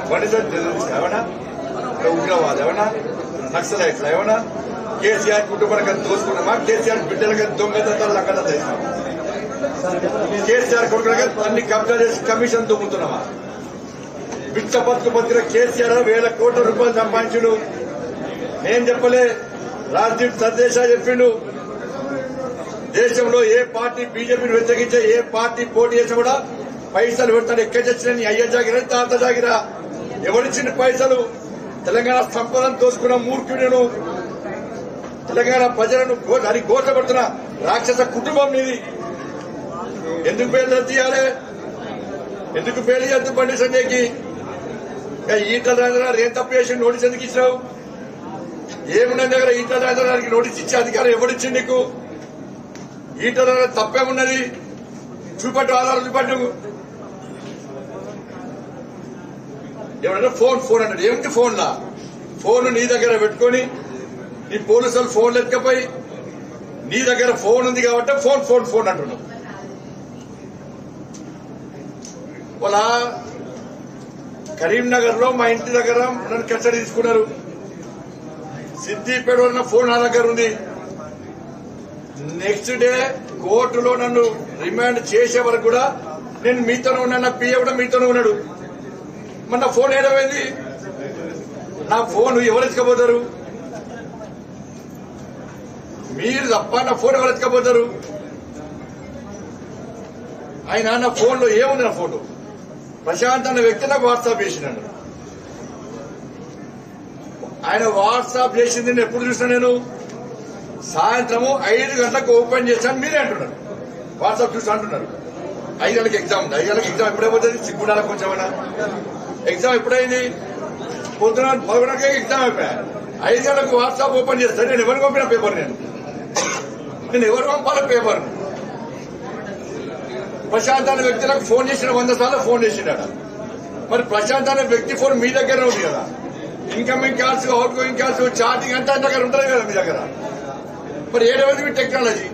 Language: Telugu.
బండి సంజయ్ ఏమన్నా ఉగ్రవాదం ఏమన్నా నక్సలైట్లు ఏమన్నా కేసీఆర్ కుటుంబానికి దోసుకున్నామా కేసీఆర్ బిడ్డలకి దొంగతనాలు అక్కడ చేసినామా కేసీఆర్ కొడుకులకి అన్ని కబ్జా చేసి కమిషన్ దొంగుతున్నామా బిచ్చ బతుకు బతికిన కేసీఆర్ వేల కోట్ల రూపాయలు సంపాదించుడు నేను చెప్పలే రాజ్దీప్ సందేశా చెప్పిండు దేశంలో ఏ పార్టీ బీజేపీని వ్యతిరేకించే ఏ పార్టీ పోటీ చేసినా కూడా పైసలు పెడతాడు ఎక్కడ తెచ్చిన నీ అయ్య జాగిరా తాత జాగిరా ఎవరిచ్చిన పైసలు తెలంగాణ సంపదను తోసుకున్న మూర్ఖుడు తెలంగాణ ప్రజలను గో- అది గోచపడుతున్న రాక్షస కుటుంబం నీది ఎందుకు పేర్లు తీయాలి ఎందుకు పేర్లు చేద్దు బండి సంజయ్కి ఇంకా ఈటల రాజధాని ఏం తప్పు చేసి నోటీస్ ఎందుకు ఇచ్చినావు ఏమున్న దగ్గర ఈటల రాజధానికి నోటీస్ ఇచ్చే అధికారం ఎవరిచ్చింది నీకు ఈటల రాజధాని తప్పేమున్నది చూపట్టు ఆధారాలు చూపట్టు ఏమన్నా ఫోన్ ఫోన్ అన్నాడు ఏమిటి ఫోన్ లా ఫోన్ నీ దగ్గర పెట్టుకొని నీ పోలీసులు ఫోన్లు ఎత్తుకపోయి నీ దగ్గర ఫోన్ ఉంది కాబట్టి ఫోన్ ఫోన్ ఫోన్ అంటున్నావు వాళ్ళ కరీంనగర్ లో మా ఇంటి దగ్గర నన్ను కస్టడీ తీసుకున్నారు సిద్దిపేట ఉన్న ఫోన్ నా దగ్గర ఉంది నెక్స్ట్ డే కోర్టులో నన్ను రిమాండ్ చేసే వరకు కూడా నేను మీతోనే ఉన్నాను నా పిఏ కూడా మీతోనే ఉన్నాడు మరి నా ఫోన్ ఏడమైంది నా ఫోన్ ఎవరు ఎత్తుకపోతారు మీరు తప్ప నా ఫోన్ ఎవరు ఎత్తుకపోతారు ఆయన నా ఫోన్ లో ఏముంది నా ఫోటో ప్రశాంత్ అన్న వ్యక్తి నాకు వాట్సాప్ చేసినాడు ఆయన వాట్సాప్ చేసింది నేను ఎప్పుడు చూసినా నేను సాయంత్రము ఐదు గంటలకు ఓపెన్ చేశాను మీరే అంటున్నారు వాట్సాప్ చూసి అంటున్నారు ఐదు గంటలకు ఎగ్జామ్ ఉంది ఐదు గంటలకు ఎగ్జామ్ ఎప్పుడైపోతుంది సిగ్గుండాల కొంచెమైనా ఎగ్జామ్ ఎప్పుడైంది పొద్దున పదకొండకే ఎగ్జామ్ అయిపోయా ఐదు గంటలకు వాట్సాప్ ఓపెన్ చేస్తాను నేను ఎవరికి పంపిన పేపర్ నేను నేను ఎవరు పంపాలి పేపర్ ప్రశాంత్ అనే వ్యక్తులకు ఫోన్ చేసిన వంద సార్లు ఫోన్ చేసినాడ మరి ప్రశాంత్ అనే వ్యక్తి ఫోన్ మీ దగ్గర ఉంది కదా incoming calls outgoing calls charging అంతా ఆయన దగ్గర ఉంటుంది కదా మీ దగ్గర మరి ఏడవది మీ టెక్నాలజీ